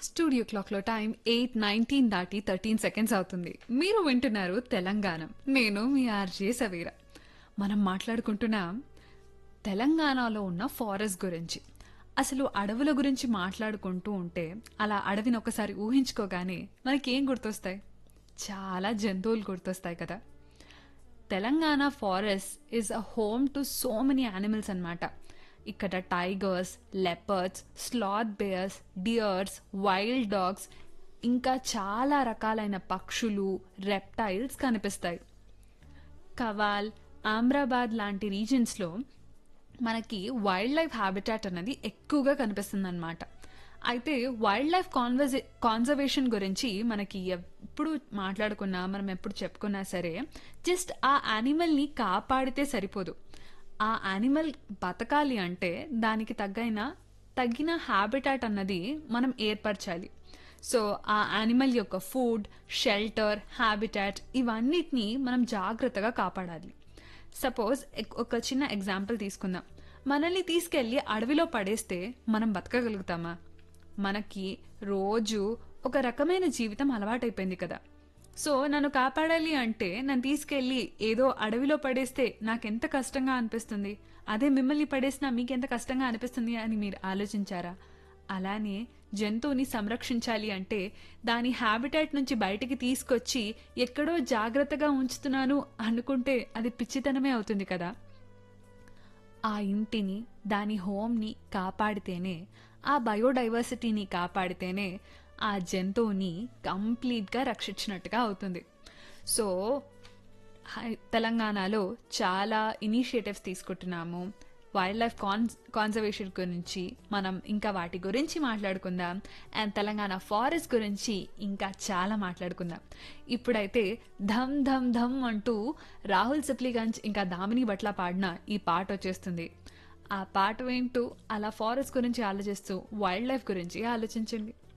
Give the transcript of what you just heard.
studio క్లాక్లో time eight nineteen దాటి thirteen seconds అవుతుంది మీరు వింటున్నారు తెలంగాణ నేను మీ ఆర్జే సవీర మనం మాట్లాడుకుంటున్నాం తెలంగాణలో ఉన్న ఫారెస్ట్ గురించి అసలు అడవుల గురించి మాట్లాడుకుంటూ ఉంటే అలా అడవిని ఒకసారి ఊహించుకోగానే మనకేం గుర్తొస్తాయి చాలా జంతువులు గుర్తొస్తాయి కదా Telangana forest is a home to so many animals అన్నమాట ఇక్కడ tigers leopards sloth bears deers wild dogs ఇంకా చాలా రకాలైన పక్షులు రెప్టైల్స్ కనిపిస్తాయి కవాల్ ఆమ్రాబాద్ లాంటి రీజన్స్లో మనకి వైల్డ్ లైఫ్ హ్యాబిటాట్ అనేది ఎక్కువగా కనిపిస్తుంది అనమాట అయితే వైల్డ్ లైఫ్ కాన్వర్జే కాన్జర్వేషన్ గురించి మనకి ఎప్పుడు మాట్లాడుకున్నా మనం ఎప్పుడు చెప్పుకున్నా సరే జస్ట్ ఆ యానిమల్ని కాపాడితే సరిపోదు ఆ యానిమల్ బతకాలి అంటే దానికి తగ్గైన తగిన హ్యాబిటాట్ అన్నది మనం ఏర్పరచాలి సో ఆ యానిమల్ యొక్క ఫుడ్ షెల్టర్ హ్యాబిటాట్ ఇవన్నిటిని మనం జాగ్రత్తగా కాపాడాలి సపోజ్ ఒక చిన్న ఎగ్జాంపుల్ తీసుకుందాం మనల్ని తీసుకెళ్ళి అడవిలో పడేస్తే మనం బతకగలుగుతామా మనకి రోజు ఒక రకమైన జీవితం అలవాటైపోయింది కదా సో నన్ను కాపాడాలి అంటే నన్ను తీసుకెళ్ళి ఏదో అడవిలో పడేస్తే నాకెంత కష్టంగా అనిపిస్తుంది అదే మిమ్మల్ని పడేసినా మీకెంత కష్టంగా అనిపిస్తుంది అని మీరు ఆలోచించారా అలానే జంతువుని సంరక్షించాలి అంటే దాని హ్యాబిటాట్ నుంచి బయటికి తీసుకొచ్చి ఎక్కడో జాగ్రత్తగా ఉంచుతున్నాను అనుకుంటే అది పిచ్చితనమే అవుతుంది కదా ఆ ఇంటిని దాని హోమ్ని కాపాడితేనే ఆ బయోడైవర్సిటీని కాపాడితేనే ఆ జంతువుని కంప్లీట్గా రక్షించినట్టుగా అవుతుంది సో హై- తెలంగాణలో చాలా ఇనిషియేటివ్స్ తీసుకుంటున్నాము వైల్డ్ లైఫ్ కాన్ కాన్జర్వేషన్ గురించి మనం ఇంకా వాటి గురించి మాట్లాడుకుందాం అండ్ తెలంగాణ ఫారెస్ట్ గురించి ఇంకా చాలా మాట్లాడుకుందాం ఇప్పుడైతే ధమ్ ధమ్ ధమ్ అంటూ రాహుల్ సిప్లిగంజ్ ఇంకా దామిని బట్ల పాడిన ఈ పాట వచ్చేస్తుంది ఆ పాట వింటూ అలా ఫారెస్ట్ గురించి ఆలోచిస్తూ వైల్డ్ లైఫ్ గురించి ఆలోచించండి